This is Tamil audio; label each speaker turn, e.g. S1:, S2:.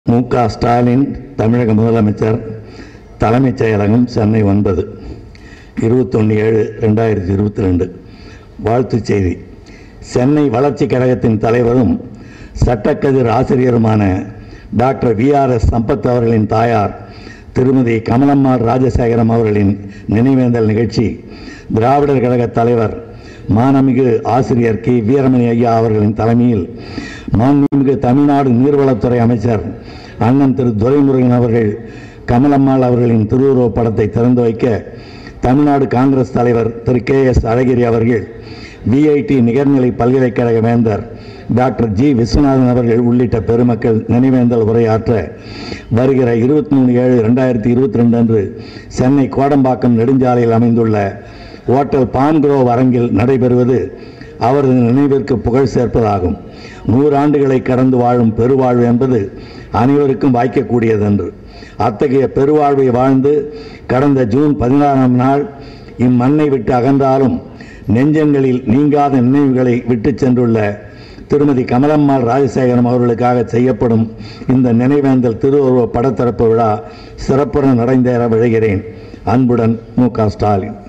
S1: மு க ஸ்டாலின் தமிழக முதலமைச்சர் தலைமைச் செயலகம் சென்னை ஒன்பது இருபத்தொன்று ஏழு ரெண்டாயிரத்தி இருபத்தி ரெண்டு வாழ்த்துச் செய்தி சென்னை வளர்ச்சிக் கழகத்தின் தலைவரும் சட்டக்கதிர் ஆசிரியருமான டாக்டர் விஆர்எஸ் சம்பத் அவர்களின் தாயார் திருமதி கமலம்மாள் ராஜசேகரம் அவர்களின் நினைவேந்தல் நிகழ்ச்சி திராவிடர் கழக தலைவர் மானமிகு ஆசிரியர் கி வீரமணி ஐயா அவர்களின் தலைமையில் மாண்புமிகு தமிழ்நாடு நீர்வளத்துறை அமைச்சர் அண்ணன் திரு துரைமுருகன் அவர்கள் கமலம்மாள் அவர்களின் திருவுருவப் படத்தை திறந்து வைக்க தமிழ்நாடு காங்கிரஸ் தலைவர் திரு கே எஸ் அழகிரி அவர்கள் விஐடி நிகர்நிலை பல்கலைக்கழக வேந்தர் டாக்டர் ஜி விஸ்வநாதன் அவர்கள் உள்ளிட்ட பெருமக்கள் நினைவேந்தல் உரையாற்ற வருகிற இருபத்தி மூணு ஏழு ரெண்டாயிரத்தி இருபத்தி ரெண்டு அன்று சென்னை கோடம்பாக்கம் நெடுஞ்சாலையில் அமைந்துள்ள ஓட்டல் பாம் குரோவ் அரங்கில் நடைபெறுவது அவரது நினைவிற்கு புகழ் சேர்ப்பதாகும் நூறாண்டுகளை கடந்து வாழும் பெருவாழ்வு என்பது அனைவருக்கும் வாய்க்கக்கூடியதன்று அத்தகைய பெருவாழ்வை வாழ்ந்து கடந்த ஜூன் பதினாறாம் நாள் இம்மண்ணை விட்டு அகன்றாலும் நெஞ்சங்களில் நீங்காத நினைவுகளை விட்டுச் சென்றுள்ள திருமதி கமலம்மாள் ராஜசேகரம் அவர்களுக்காக செய்யப்படும் இந்த நினைவேந்தல் திருவுருவ படத்திறப்பு விழா சிறப்புடன் நடந்தேற விழைகிறேன் அன்புடன் மு க ஸ்டாலின்